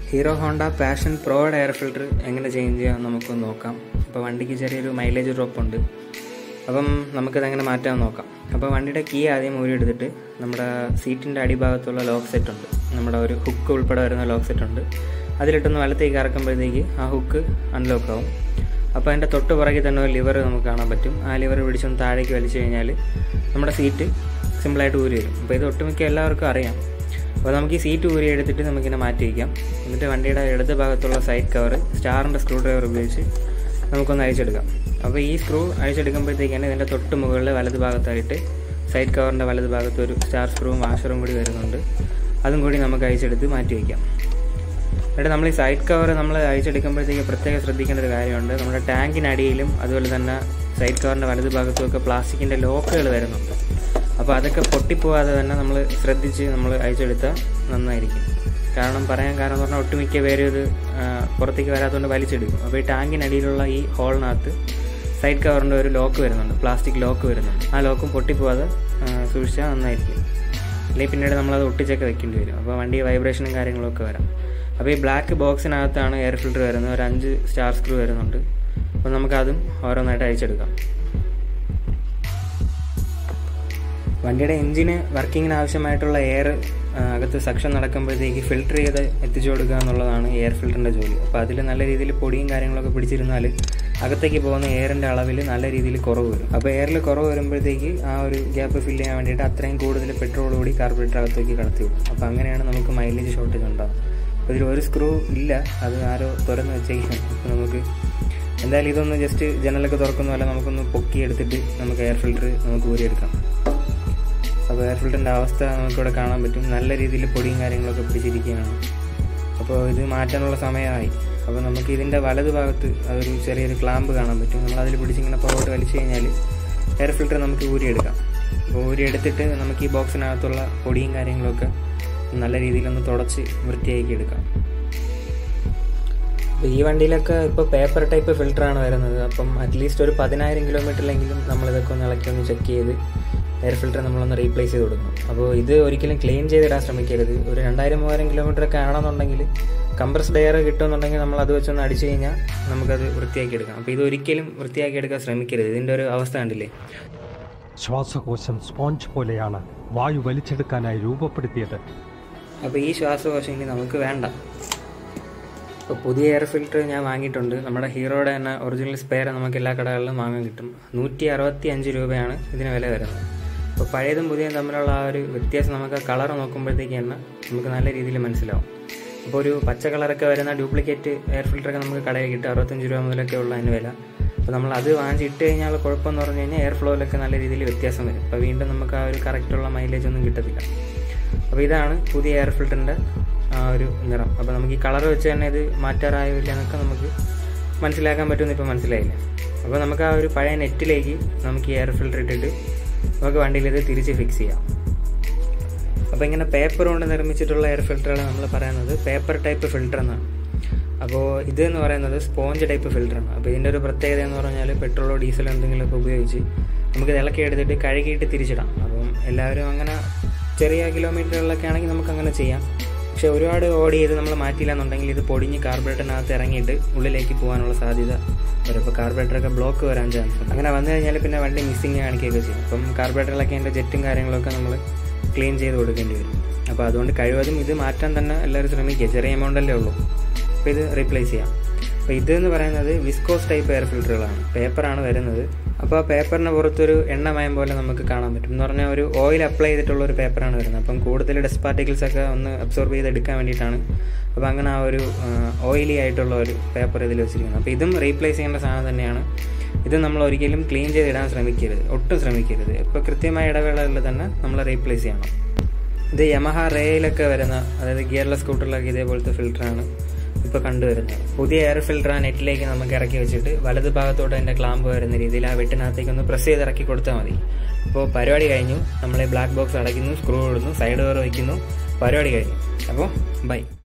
hero Honda Passion പ്രോയുടെ air filter എങ്ങനെ change ചെയ്യാം നമുക്കൊന്ന് നോക്കാം അപ്പോൾ വണ്ടിക്ക് ചെറിയൊരു മൈലേജ് ഡ്രോപ്പ് ഉണ്ട് അപ്പം നമുക്കത് എങ്ങനെ മാറ്റാമെന്ന് നോക്കാം അപ്പോൾ വണ്ടിയുടെ കീ ആദ്യം ഊരിയെടുത്തിട്ട് നമ്മുടെ സീറ്റിൻ്റെ അടിഭാഗത്തുള്ള ലോക്ക് സെറ്റ് ഉണ്ട് നമ്മുടെ ഒരു ഹുക്ക് ഉൾപ്പെടെ വരുന്ന ലോക്ക് സെറ്റ് ഉണ്ട് അതിലിട്ടൊന്ന് വലത്തേക്ക് ഇറക്കുമ്പോഴത്തേക്ക് ആ ഹുക്ക് അൺലോക്ക് ആവും അപ്പോൾ അതിൻ്റെ തൊട്ട് പുറകിൽ തന്നെ ഒരു ലിവർ നമുക്ക് കാണാൻ പറ്റും ആ ലിവർ പിടിച്ചൊന്ന് താഴേക്ക് വലിച്ചു കഴിഞ്ഞാൽ നമ്മുടെ സീറ്റ് സിമ്പിളായിട്ട് ഊരി വരും അപ്പോൾ ഇത് ഒട്ടുമിക്ക എല്ലാവർക്കും അറിയാം അപ്പോൾ നമുക്ക് ഈ സീറ്റ് ഊരി എടുത്തിട്ട് നമുക്കിങ്ങനെ മാറ്റി വയ്ക്കാം എന്നിട്ട് വണ്ടിയുടെ ഇടത് ഭാഗത്തുള്ള സൈഡ് കവർ സ്റ്റാറിൻ്റെ സ്ക്രൂ ഡ്രൈവർ ഉപയോഗിച്ച് നമുക്കൊന്ന് അഴിച്ചെടുക്കാം അപ്പോൾ ഈ സ്ക്രൂ അഴിച്ചെടുക്കുമ്പോഴത്തേക്കാണ് ഇതിൻ്റെ തൊട്ട് മുകളിൽ വലത് ഭാഗത്തായിട്ട് സൈഡ് കവറിൻ്റെ വലത് ഭാഗത്ത് ഒരു സ്റ്റാർ സ്ക്രൂവും വാഷറും കൂടി വരുന്നുണ്ട് അതും കൂടി നമുക്ക് അഴിച്ചെടുത്ത് മാറ്റി വയ്ക്കാം എന്നിട്ട് നമ്മൾ ഈ സൈഡ് കവർ നമ്മൾ അഴിച്ചെടുക്കുമ്പോഴത്തേക്ക് പ്രത്യേകം ശ്രദ്ധിക്കേണ്ട ഒരു കാര്യമുണ്ട് നമ്മുടെ ടാങ്കിനടിയിലും അതുപോലെ തന്നെ സൈഡ് കവറിൻ്റെ വലത് ഭാഗത്തുമൊക്കെ പ്ലാസ്റ്റിക്കിൻ്റെ ലോക്കുകൾ വരുന്നുണ്ട് അപ്പോൾ അതൊക്കെ പൊട്ടിപ്പോവാതെ തന്നെ നമ്മൾ ശ്രദ്ധിച്ച് നമ്മൾ അഴിച്ചെടുത്താൽ നന്നായിരിക്കും കാരണം പറയാൻ കാരണം എന്ന് പറഞ്ഞാൽ ഒട്ടുമിക്ക പേരും ഇത് പുറത്തേക്ക് വരാത്തതുകൊണ്ട് വലിച്ചെടുക്കും അപ്പോൾ ഈ ടാങ്കിനടിയിലുള്ള ഈ ഹോളിനകത്ത് സൈഡ് കവറിൻ്റെ ഒരു ലോക്ക് വരുന്നുണ്ട് പ്ലാസ്റ്റിക് ലോക്ക് വരുന്നുണ്ട് ആ ലോക്കും പൊട്ടിപ്പോവാതെ സൂക്ഷിച്ചാൽ നന്നായിരിക്കും അല്ലെങ്കിൽ പിന്നീട് നമ്മളത് ഒട്ടിച്ചൊക്കെ വെക്കേണ്ടി വരും അപ്പോൾ വണ്ടി വൈബ്രേഷനും കാര്യങ്ങളൊക്കെ വരാം അപ്പോൾ ഈ ബ്ലാക്ക് ബോക്സിനകത്താണ് എയർ ഫിൽറ്റർ വരുന്നത് ഒരു അഞ്ച് സ്റ്റാർ സ്ക്രൂ വരുന്നുണ്ട് അപ്പോൾ നമുക്കതും ഓരോന്നായിട്ട് അയച്ചെടുക്കാം വണ്ടിയുടെ എഞ്ചിന് വർക്കിങ്ങിന് ആവശ്യമായിട്ടുള്ള എയർ അകത്ത് സക്ഷൻ നടക്കുമ്പോഴത്തേക്ക് ഫിൽട്ടർ ചെയ്ത് എത്തിച്ചു കൊടുക്കുക എന്നുള്ളതാണ് എയർ ഫിൽറ്ററിൻ്റെ ജോലി അപ്പോൾ അതിൽ നല്ല രീതിയിൽ പൊടിയും കാര്യങ്ങളൊക്കെ പിടിച്ചിരുന്നാൽ അകത്തേക്ക് പോകുന്ന എയറിൻ്റെ അളവിൽ നല്ല രീതിയിൽ കുറവ് വരും അപ്പോൾ എയറിൽ കുറവ് വരുമ്പോഴത്തേക്ക് ആ ഒരു ഗ്യാപ്പ് ഫില്ല് ചെയ്യാൻ വേണ്ടിയിട്ട് അത്രയും കൂടുതൽ പെട്രോൾ കൂടി കാർബറേറ്റർ അകത്തേക്ക് കടത്തി വിടും അപ്പോൾ അങ്ങനെയാണ് നമുക്ക് മൈലേജ് ഷോർട്ടേജ് ഉണ്ടാകും അപ്പോൾ ഇതിൽ ഒരു സ്ക്രൂ ഇല്ല അത് ആരോ തുറന്ന് വെച്ചേക്കും അപ്പോൾ നമുക്ക് എന്തായാലും ഇതൊന്ന് ജസ്റ്റ് ജനലൊക്കെ തുറക്കുന്നതല്ല നമുക്കൊന്ന് പൊക്കി എടുത്തിട്ട് നമുക്ക് എയർ ഫിൽറ്റർ നമുക്ക് ഊരിയെടുക്കാം അപ്പോൾ എയർ ഫിൽറ്ററിൻ്റെ അവസ്ഥ നമുക്കിവിടെ കാണാൻ പറ്റും നല്ല രീതിയിൽ പൊടിയും കാര്യങ്ങളൊക്കെ പിടിച്ചിരിക്കുകയാണ് അപ്പോൾ ഇത് മാറ്റാനുള്ള സമയമായി അപ്പോൾ നമുക്ക് ഇതിൻ്റെ വലത് ഭാഗത്ത് അതൊരു ചെറിയൊരു ക്ലാമ്പ് കാണാൻ പറ്റും നമ്മൾ അതിൽ പിടിച്ചിങ്ങനെ പുറകോട്ട് വലിച്ചു കഴിഞ്ഞാൽ എയർ ഫിൽറ്റർ നമുക്ക് ഊരിയെടുക്കാം അപ്പോൾ ഊരിയെടുത്തിട്ട് നമുക്ക് ഈ ബോക്സിനകത്തുള്ള പൊടിയും കാര്യങ്ങളൊക്കെ നല്ല രീതിയിലൊന്ന് തുടച്ച് വൃത്തിയാക്കി എടുക്കാം അപ്പോൾ ഈ വണ്ടിയിലൊക്കെ ഇപ്പോൾ പേപ്പർ ടൈപ്പ് ഫിൽറ്ററാണ് വരുന്നത് അപ്പം അറ്റ്ലീസ്റ്റ് ഒരു പതിനായിരം കിലോമീറ്ററിലെങ്കിലും നമ്മളിതൊക്കെ ഒന്ന് ഇളക്കി ഒന്ന് ചെക്ക് ചെയ്ത് എയർ ഫിൽറ്റർ നമ്മളൊന്ന് റീപ്ലേസ് ചെയ്ത് കൊടുക്കണം അപ്പോൾ ഇത് ഒരിക്കലും ക്ലീൻ ചെയ്തിടാൻ ശ്രമിക്കരുത് ഒരു രണ്ടായിരം മൂവായിരം കിലോമീറ്റർ ഒക്കെ ആണെന്നുണ്ടെങ്കിൽ കംപ്രസ്ഡ് എയർ കിട്ടുമെന്നുണ്ടെങ്കിൽ നമ്മൾ അത് വെച്ചൊന്ന് അടിച്ചു കഴിഞ്ഞാൽ നമുക്കത് വൃത്തിയാക്കി എടുക്കാം അപ്പോൾ ഇത് ഒരിക്കലും വൃത്തിയാക്കി എടുക്കാൻ ശ്രമിക്കരുത് ഇതിൻ്റെ ഒരു അവസ്ഥ കണ്ടില്ലേ ശ്വാസകോശം സ്പോഞ്ച് പോലെയാണ് വായു വലിച്ചെടുക്കാനായി രൂപപ്പെടുത്തിയത് അപ്പോൾ ഈ ശ്വാസകോശം ഇനി നമുക്ക് വേണ്ട ഇപ്പോൾ പുതിയ എയർ ഫിൽറ്റർ ഞാൻ വാങ്ങിയിട്ടുണ്ട് നമ്മുടെ ഹീറോയുടെ തന്നെ ഒറിജിനൽ സ്പെയർ നമുക്ക് എല്ലാ കടകളിലും വാങ്ങാൻ കിട്ടും നൂറ്റി അറുപത്തി അഞ്ച് രൂപയാണ് ഇതിന് വില വരുന്നത് അപ്പോൾ പഴയതും പുതിയതും തമ്മിലുള്ള ആ ഒരു വ്യത്യാസം നമുക്ക് കളർ നോക്കുമ്പോഴത്തേക്ക് തന്നെ നമുക്ക് നല്ല രീതിയിൽ മനസ്സിലാവും അപ്പോൾ ഒരു പച്ച കളറൊക്കെ വരുന്ന ഡ്യൂപ്ലിക്കേറ്റ് എയർ ഫിൽറ്ററൊക്കെ നമുക്ക് കടയിൽ കിട്ടും അറുപത്തഞ്ച് രൂപ മുതലൊക്കെ ഉള്ള അതിന് വില അപ്പോൾ നമ്മൾ അത് വാങ്ങിച്ച് ഇട്ട് കഴിഞ്ഞാൽ കുഴപ്പമെന്ന് പറഞ്ഞു കഴിഞ്ഞാൽ എയർ ഫ്ലോയിലൊക്കെ നല്ല രീതിയിൽ വ്യത്യാസം വരും അപ്പോൾ വീണ്ടും നമുക്ക് ആ ഒരു കറക്റ്റുള്ള മൈലേജ് ഒന്നും കിട്ടത്തില്ല അപ്പോൾ ഇതാണ് പുതിയ എയർ ഫിൽറ്ററിൻ്റെ ആ ഒരു നിറം അപ്പോൾ നമുക്ക് ഈ കളർ വെച്ച് തന്നെ ഇത് മാറ്റാറായോ ഇല്ല എന്നൊക്കെ നമുക്ക് മനസ്സിലാക്കാൻ പറ്റുമെന്ന് ഇപ്പോൾ മനസ്സിലായില്ല അപ്പോൾ നമുക്ക് ആ ഒരു പഴയ നെറ്റിലേക്ക് നമുക്ക് ഈ എയർ ഫിൽറ്റർ ഇട്ടിട്ട് നമുക്ക് വണ്ടിയിൽ ഇത് തിരിച്ച് ഫിക്സ് ചെയ്യാം അപ്പോൾ ഇങ്ങനെ പേപ്പർ കൊണ്ട് നിർമ്മിച്ചിട്ടുള്ള എയർ ഫിൽറ്ററുകൾ നമ്മൾ പറയുന്നത് പേപ്പർ ടൈപ്പ് ഫിൽറ്റർ എന്നാണ് അപ്പോൾ ഇത് എന്ന് പറയുന്നത് സ്പോഞ്ച് ടൈപ്പ് ഫിൽറ്ററാണ് അപ്പോൾ ഇതിൻ്റെ ഒരു പ്രത്യേകത എന്ന് പറഞ്ഞാൽ പെട്രോളോ ഡീസലോ എന്തെങ്കിലുമൊക്കെ ഉപയോഗിച്ച് നമുക്ക് ഇളക്കി എടുത്തിട്ട് കഴുകിയിട്ട് തിരിച്ചിടാം അപ്പം എല്ലാവരും അങ്ങനെ ചെറിയ കിലോമീറ്ററുകളിലൊക്കെ ആണെങ്കിൽ നമുക്ക് അങ്ങനെ ചെയ്യാം പക്ഷേ ഒരുപാട് ഓടി ചെയ്ത് നമ്മൾ മാറ്റിയില്ല എന്നുണ്ടെങ്കിൽ ഇത് പൊടിഞ്ഞ് കാർബറേറ്ററിനകത്ത് ഇറങ്ങിയിട്ട് ഉള്ളിലേക്ക് പോകാനുള്ള സാധ്യത വരും അപ്പോൾ കാർബറേറ്ററൊക്കെ ബ്ലോക്ക് വരാൻ ചാൻസ് ഉണ്ട് അങ്ങനെ വന്നു കഴിഞ്ഞാൽ പിന്നെ വണ്ടി മിസ്സിങ് കാണിക്കുകയൊക്കെ ചെയ്യും അപ്പം കാർബറേറ്ററിലൊക്കെ അതിൻ്റെ ജെറ്റും കാര്യങ്ങളൊക്കെ നമ്മൾ ക്ലീൻ ചെയ്ത് കൊടുക്കേണ്ടി വരും അപ്പോൾ അതുകൊണ്ട് കഴിവതും ഇത് മാറ്റാൻ തന്നെ എല്ലാവരും ശ്രമിക്കുക ചെറിയ എമൗണ്ടല്ലേ ഉള്ളൂ അപ്പോൾ ഇത് റീപ്ലേസ് ചെയ്യാം അപ്പോൾ ഇത് എന്ന് പറയുന്നത് വിസ്കോസ് ടൈപ്പ് എയർ ഫിൽറ്ററുകളാണ് പേപ്പറാണ് വരുന്നത് അപ്പോൾ ആ പേപ്പറിന് പുറത്തൊരു എണ്ണമയം പോലെ നമുക്ക് കാണാൻ പറ്റും എന്ന് പറഞ്ഞാൽ ഒരു ഓയിൽ അപ്ലൈ ചെയ്തിട്ടുള്ള ഒരു പേപ്പറാണ് വരുന്നത് അപ്പം കൂടുതൽ ഡസ്റ്റ് പാർട്ടിക്കിൾസ് ഒക്കെ ഒന്ന് അബ്സോർബ് ചെയ്ത് എടുക്കാൻ വേണ്ടിയിട്ടാണ് അപ്പോൾ അങ്ങനെ ആ ഒരു ഓയിലി ആയിട്ടുള്ള ഒരു പേപ്പർ ഇതിൽ വെച്ചിരിക്കുന്നത് അപ്പോൾ ഇതും റീപ്ലേസ് ചെയ്യേണ്ട സാധനം തന്നെയാണ് ഇത് നമ്മൾ ഒരിക്കലും ക്ലീൻ ചെയ്തിടാൻ ശ്രമിക്കരുത് ഒട്ടും ശ്രമിക്കരുത് ഇപ്പോൾ കൃത്യമായ ഇടവേളകളിൽ തന്നെ നമ്മൾ റീപ്ലേസ് ചെയ്യണം ഇത് യമഹ റേയിലൊക്കെ വരുന്ന അതായത് ഗിയർലെസ് സ്കൂട്ടറിലൊക്കെ ഇതേപോലത്തെ ഫിൽറ്ററാണ് ഇപ്പോൾ കണ്ടുവരുന്നത് പുതിയ എയർ ഫിൽറ്റർ ആ നെറ്റിലേക്ക് നമുക്ക് ഇറക്കി വെച്ചിട്ട് വലത് ഭാഗത്തോട്ട് അതിൻ്റെ ക്ലാമ്പ് വരുന്ന രീതിയിൽ ആ വെട്ടിനകത്തേക്ക് ഒന്ന് പ്രസ് ചെയ്ത് ഇറക്കി കൊടുത്താൽ മതി അപ്പോൾ പരിപാടി കഴിഞ്ഞു നമ്മൾ ബ്ലാക്ക് ബോക്സ് അടയ്ക്കുന്നു സ്ക്രൂ ഇടുന്നു സൈഡ് ഡോർ വയ്ക്കുന്നു പരിപാടി കഴിഞ്ഞു അപ്പോൾ ബൈ